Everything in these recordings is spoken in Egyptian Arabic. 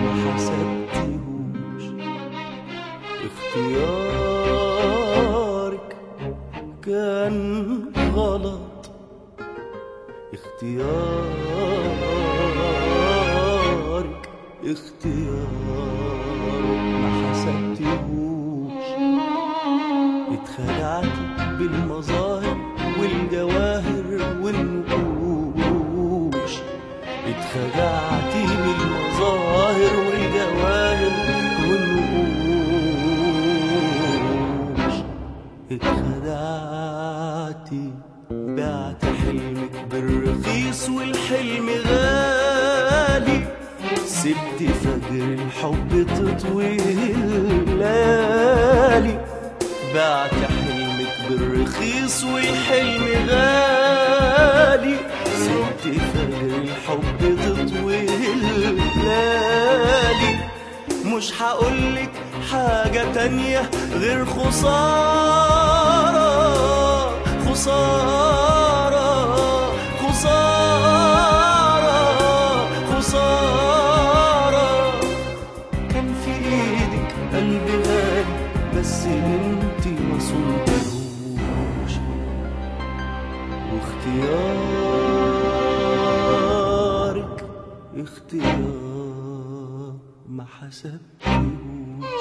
ما حسبتهوش اختيارك كان غلط اختيارك اختيار ما حسبتهوش اتخدعت بالمظاهر والجواهر والنقوش اتخدعت بالمظاهر والجواهر والنقوش اتخدعتي بعت حلمك بالرخيص والحلم غالي سبت فجر الحب تطوي الليالي بعت حلمك بالرخيص والحلم غالي سبت فجر الحب تطوي الليالي مش هقولك حاجة تانية غير خسارة خسارة خسارة خسارة كان في ايدك قلبي غالي بس انتي ما صنتهوش واختيارك اختيار ما حسبتهوش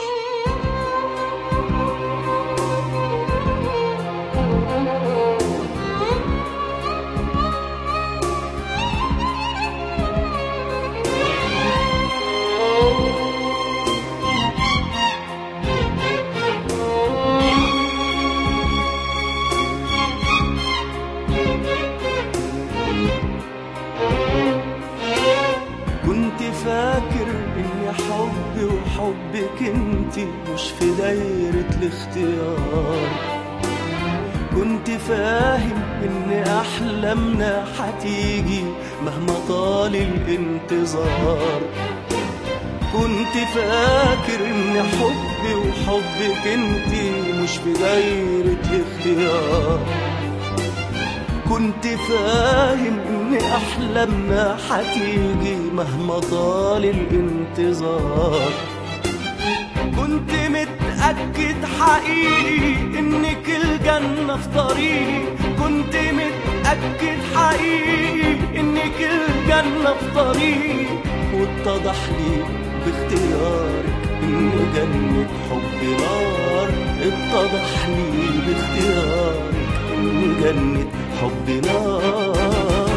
كنت فاكر ان حبي وحبك انتي مش في دايرة الاختيار كنت فاهم ان احلامنا هتيجي مهما طال الانتظار كنت فاكر ان حبي وحبك انتي مش في دايرة الاختيار كنت فاهم ان احلامنا هتيجي مهما طال الانتظار كنت متأكد حقيقي انك الجنة في طريقي كنت متأكد حقيقي انك الجنة في طريقي واتضح لي باختيارك ان جنة حب نار اتضح لي باختيارك ان جنة حب نار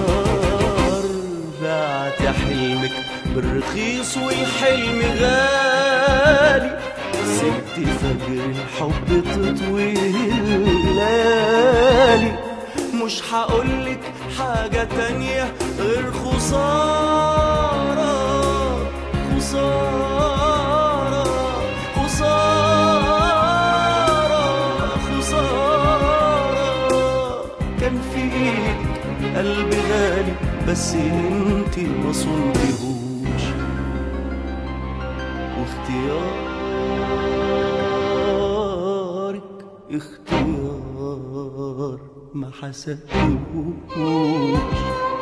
بعت حلمك بالرخيص والحلم غالي سبت فجر الحب تطوي الليالي مش هقولك حاجة تانية غير خسارة خسارة خسارة خسارة كان في ايدك قلبي غالي بس انتي ما صنتهوش واختيارك اختيار ما حسبتهوش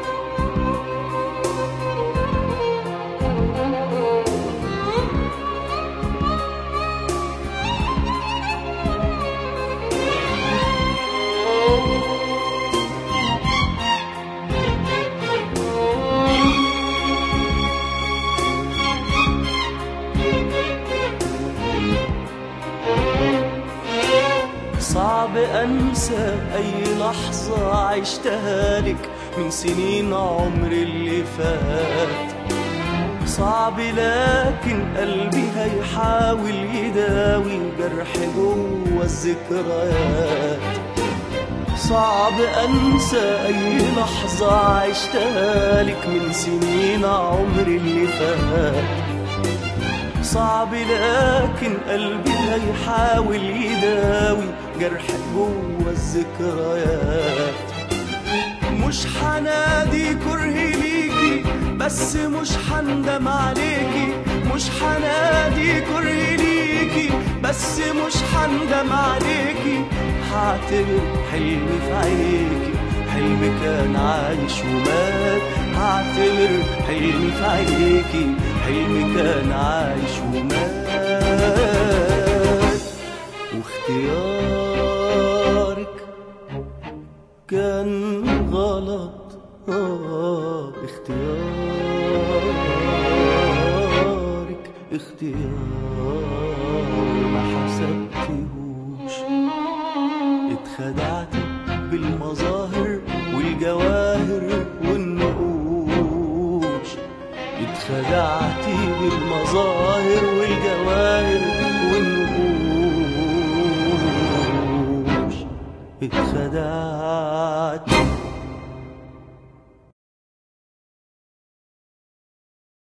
صعب انسى اي لحظة عشتها لك من سنين عمري اللي فات صعب لكن قلبي هيحاول يداوي جرح جوه الذكريات صعب انسى اي لحظة عشتها لك من سنين عمري اللي فات صعب لكن قلبي هيحاول يداوي جرح جوه الذكريات مش حنادي كره ليكي بس مش حندم عليكي مش حنادي كره ليكي بس مش حندم عليكي هعتبر حلمي في عينيكي حلم كان عايش ومات هعتبر حلمي في عينيكي حلم كان عايش ومات واختيارك كان غلط آه اختيارك اختيار ما حسبتهوش اتخدعت بالمظاهر والجواهر والنقوش اتخدعت بالمظاهر والجواهر والنقوش اتخدعت